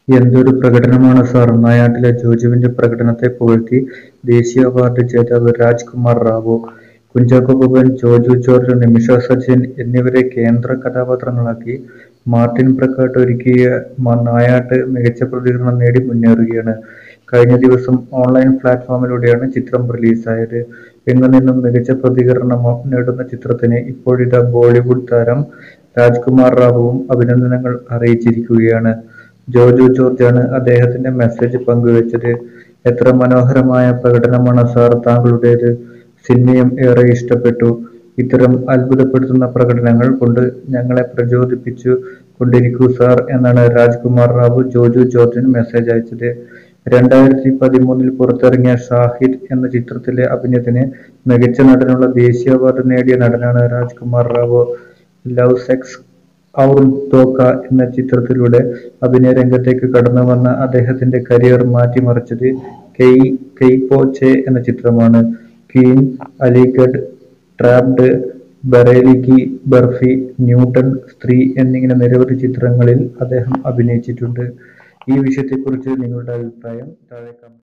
എന്തൊരു പ്രകടനമാണ് സാർ നായാട്ടിലെ ജോജുവിന്റെ പ്രകടനത്തെ പുകഴ്ത്തി ദേശീയ അവാർഡ് ജേതാവ് രാജ് കുമാർ റാവു കുഞ്ചാക്കോ ബോബൻ ജോജു ജോർജ് നിമിഷ സജയൻ എന്നിവരെ കേന്ദ്ര കഥാപാത്രങ്ങളാക്കി മാർട്ടിൻ പ്രക്കാട്ട് ഒരുക്കിയ മ- നായാട്ട് മികച്ച പ്രതികരണം നേടി മുന്നേറുകയാണ് കഴിഞ്ഞ ദിവസം ഓൺലൈൻ പ്ലാറ്റ്ഫോമിലൂടെയാണ് ചിത്രം റിലീസായത് എങ്ങു നിന്നും മികച്ച പ്രതികരണം നേടുന്ന ചിത്രത്തിന് ഇപ്പോഴിതാ ബോളിവുഡ് താരം രാജ്കുമാർ റാവുവും അഭിനന്ദനങ്ങൾ അറിയിച്ചിരിക്കുകയാണ് ജോജു ജോർജാണ് അദ്ദേഹത്തിന്റെ മെസ്സേജ് പങ്കുവച്ചത് എത്ര മനോഹരമായ പ്രകടനമാണ് സാർ താങ്കളുടേത് സിനിമയും ഏറെ ഇഷ്ടപ്പെട്ടു ഇത്തരം അത്ഭുതപ്പെടുത്തുന്ന പ്രകടനങ്ങൾ കൊണ്ട് ഞങ്ങളെ പ്രചോദിപ്പിച്ചു കൊണ്ടിരിക്കൂ സാർ എന്നാണ് രാജ്കുമാർ റാവു ജോജു ജോർജിന് മെസ്സേജ് അയച്ചത് രണ്ടായിരത്തി പതിമൂന്നിൽ പുറത്തിറങ്ങിയ ഷാഹിദ് എന്ന ചിത്രത്തിലെ അഭിനയത്തിന് മികച്ച നടനുള്ള ദേശീയ അവാർഡ് നേടിയ നടനാണ് രാജ്കുമാർ റാവു ലവ് സെക്സ് ഔർ ധോക്ക എന്ന ചിത്രത്തിലൂടെ അഭിനയ രംഗത്തേക്ക് കടന്നു വന്ന അദ്ദേഹത്തിന്റെ കരിയർ മാറ്റിമറിച്ചത് കെയ് കെയ് പോ ചെ എന്ന ചിത്രമാണ് ക്വീൻ അലിഗഡ് ട്രാപ്ഡ് ബറേലി കി ബർഫി ന്യൂട്ടൺ സ്ത്രീ എന്നിങ്ങനെ നിരവധി ചിത്രങ്ങളിൽ അദ്ദേഹം അഭിനയിച്ചിട്ടുണ്ട് ഈ വിഷയത്തെക്കുറിച്ച് നിങ്ങളുടെ അഭിപ്രായം താഴെ comment